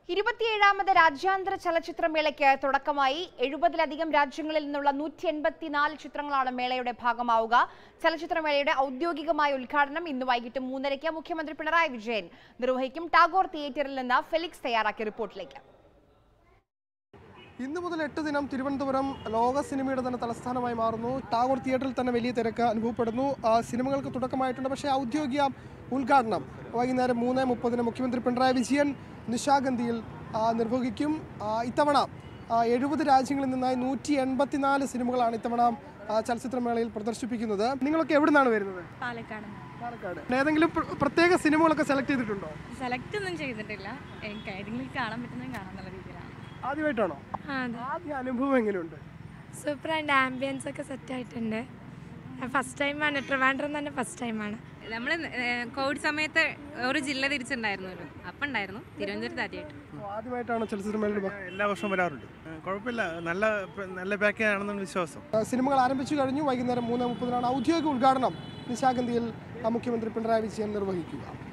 ഇരുപത്തിയേഴാമത് രാജ്യാന്തര ചലച്ചിത്രമേളയ്ക്ക് തുടക്കമായി എഴുപതിലധികം രാജ്യങ്ങളിൽ നിന്നുള്ള നൂറ്റി എൺപത്തിനാല് ചിത്രങ്ങളാണ് മേളയുടെ ഭാഗമാവുക ചലച്ചിത്രമേളയുടെ ഔദ്യോഗികമായ ഉദ്ഘാടനം ഇന്ന് വൈകിട്ട് മൂന്നരയ്ക്ക് മുഖ്യമന്ത്രി പിണറായി വിജയൻ നിർവഹിക്കും ടാഗോർ തിയേറ്ററിൽ നിന്ന് ഫെലിക്സ് തയ്യാറാക്കിയ റിപ്പോർട്ടിലേക്ക് ഇന്ന് മുതൽ എട്ട് ദിനം തിരുവനന്തപുരം ലോക സിനിമയുടെ തന്നെ തലസ്ഥാനമായി മാറുന്നു ടാഗോർ തിയേറ്ററിൽ തന്നെ വലിയ തിരക്ക് അനുഭവപ്പെടുന്നു ആ, സിനിമകൾക്ക് തുടക്കമായിട്ടുണ്ട് പക്ഷേ ഔദ്യോഗിക ഉദ്ഘാടനം വൈകുന്നേരം മൂന്ന് മുപ്പതിന് മുഖ്യമന്ത്രി പിണറായി വിജയൻ നിശാഗന്ധിയിൽ ആ, നിർവഹിക്കും ആ, ഇത്തവണ എഴുപത് രാജ്യങ്ങളിൽ നിന്നായി നൂറ്റി എൺപത്തിനാല് സിനിമകളാണ് ഇത്തവണ ആ, ചലച്ചിത്രമേളയിൽ പ്രദർശിപ്പിക്കുന്നത് നിങ്ങളൊക്കെ എവിടെ നിന്നാണ് വരുന്നത് പാലക്കാട് പാലക്കാട് ഏതെങ്കിലും പ്ര- പ്രത്യേക സിനിമകളൊക്കെ സെലക്ട് ചെയ്തിട്ടുണ്ടോ സെലക്ട് ഒന്നും ചെയ്തിട്ടില്ല എനിക്ക് ഏതെങ്കിലും കാണാൻ പറ്റുന്നത് കാണാന്നുള്ള രീതിയിലാണ് ആദ്യമായിട്ടാണോ ആ അതെ ആദ്യ അനുഭവം എങ്ങനെയുണ്ട് സൂപ്പറായിട്ട് ആംബിയൻസ് ഒക്കെ സെറ്റ് ആയിട്ടുണ്ട് ഫസ്റ്റ് ടൈമാണ് ട്രിവാൻഡ്രം തന്നെ ഫസ്റ്റ് ടൈമാണ് നമ്മൾ കോവിഡ് സമയത്ത് ഒരു ജില്ല തിരിച്ചിട്ടുണ്ടായിരുന്നല്ലോ അപ്പം ഉണ്ടായിരുന്നു തിരുവനന്തപുരത്ത് ആദ്യമായിട്ട് ഓ, ആദ്യമായിട്ടാണോ ചലച്ചിത്രമേളയിൽ പ- എല്ലാ വർഷവും വരാറുണ്ട് ഏഹ് കുഴപ്പമില്ല നല്ല നല്ല പാക്കേജ് ആണെന്നാണ് വിശ്വാസം ആ, സിനിമകൾ ആരംഭിച്ചു കഴിഞ്ഞു വൈകുന്നേരം മൂന്ന് മുപ്പതിനാണ് ഔദ്യോഗിക ഉദ്ഘാടനം നിശാഗന്ധിയിൽ ആ, മുഖ്യമന്ത്രി പിണറായി വിജയൻ നിർവഹിക്കുക